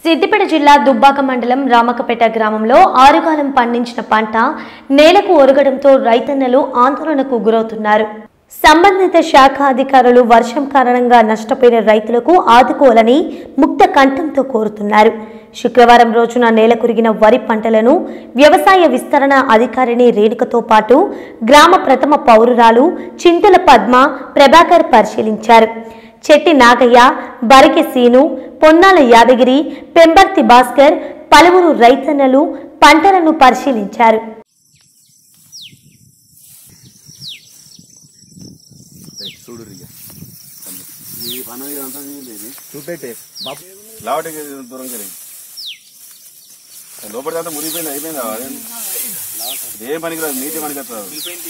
సిద్దిపేట జిల్లా దుబ్బాక మండలం రామకపేట గ్రామంలో ఆరుగాలం పండించిన పంట నేలకు ఒరగడంతో రైతన్నలు ఆందోళనకు గురవుతున్నారు సంబంధిత శాఖ అధికారులు వర్షం కారణంగా నష్టపోయిన రైతులకు ఆదుకోవాలని ముక్త కంఠంతో కోరుతున్నారు శుక్రవారం రోజున నేల కురిగిన వరి పంటలను వ్యవసాయ విస్తరణ అధికారిని రేణుకతో పాటు గ్రామ ప్రథమ పౌరురాలు చింతల పద్మ ప్రభాకర్ పరిశీలించారు చెట్టి నాగయ్య బరికె సీను పొన్నాల యాదగిరి పెంబర్తి భాస్కర్ పలువురు రైతన్నలు పంటలను పరిశీలించారు చూడు రియ ఈ పని ఇదంతా లేదు చూపెట్టే బాబు లావటి దూరం కలిగి లోపలి అంతా మురిగిపోయింది అయిపోయిందా అదేంటి? ఏం పనికి రాదు నీటి పనికి వస్తుంది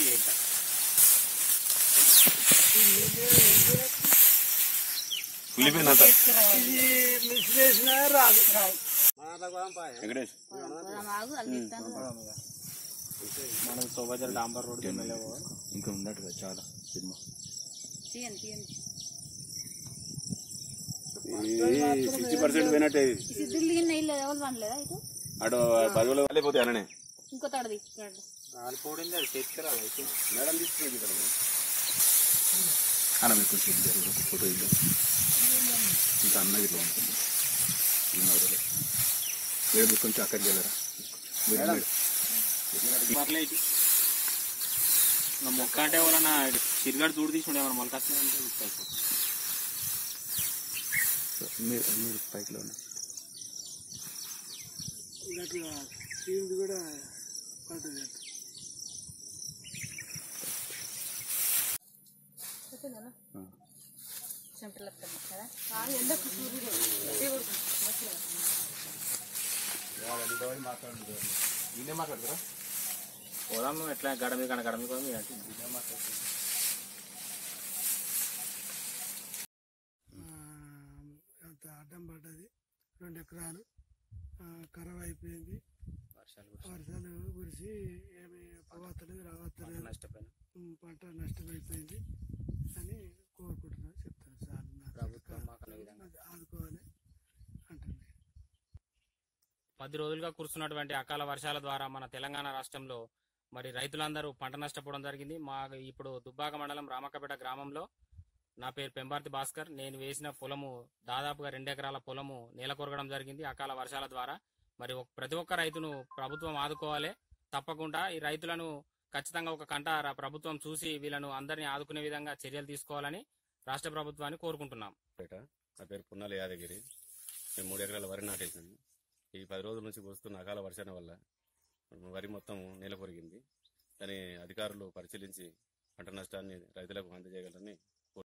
కులిపోయింది అంతా వెంకటేష్ మనం సోబజర్ డాంబర్ రోడ్ ఇంకా ఉన్నట్టుగా చాలా సినిమా సిక్స్టీ పర్సెంట్ పోయినట్టే ఇది. సిద్ధులు దిగిన ఇల్లు ఎవరు పనలేదా ఇటు అటు పదివేలు వెళ్ళిపోతాయి అననే ఇంకో తడది కాలిపోడింది అది చేతికిరా అయితే మేడం తీసుకుని ఇక్కడ అన్న మీకు కొంచెం జరుగు ఒక ఫోటో ఇద్దాం ఇంకా అన్నది ఇట్లా ఉంటుంది ఈ నవరలో మీరు మీరు కొంచెం అక్కడికి వెళ్ళరా మీరు మీరు- పర్లే ఇటు ఇంకా మొక్క అంటే ఎవరన్నా చిరుగాడు దూడు తీసి ఉండే మొలక వస్తుందంటే ఇస్తాయి మీరు మీరు పైకి ఉన్నారు పోదాం ఎట్లా గడ మీద కన గడ మీద పోదాం అంటే అంత అడ్డం పడ్డది రెండు ఎకరాలు ఆ, ఖరాబ్ అయిపోయింది వర్షాలు వర్షాలు కురిసి ఏమి పోవత్తలేదు రావత్తలేదు నష్టపోయిన ఉమ్, పంట నష్టమైపోయింది అని కోరుకుంటున్నాను చెప్తాను సార్ నాకు ప్రభుత్వం మాకు అనే విధంగా. అది ఆదుకోవాలి అంటున్నాను పది రోజులుగా కురుస్తున్నటువంటి అకాల వర్షాల ద్వారా మన తెలంగాణ రాష్ట్రంలో మరి రైతులందరూ పంట నష్టపోవడం జరిగింది మా ఇప్పుడు దుబ్బాక మండలం రామక్కపేట గ్రామంలో నా పేరు పెంబార్తి భాస్కర్ నేను వేసిన పొలము దాదాపుగా రెండు ఎకరాల పొలము నేల కొరగడం జరిగింది అకాల వర్షాల ద్వారా మరి ఒక- ప్రతి ఒక్క రైతును ప్రభుత్వం ఆదుకోవాలి తప్పకుండా ఈ రైతులను ఖచ్చితంగా ఒక కంట రా- ప్రభుత్వం చూసి వీళ్ళను అందరినీ ఆదుకునే విధంగా చర్యలు తీసుకోవాలని రాష్ట్ర ప్రభుత్వాన్ని కోరుకుంటున్నాం పేట నా పేరు పున్నాల యాదగిరి మేము మూడు ఎకరాల వరి నాటేసాను ఈ పది రోజుల నుంచి కురుస్తున్న అకాల వర్షాల వల్ల వరి మొత్తం నేల కొరిగింది కానీ అధికారులు పరిశీలించి పంట నష్టాన్ని రైతులకు అందజేయగలరని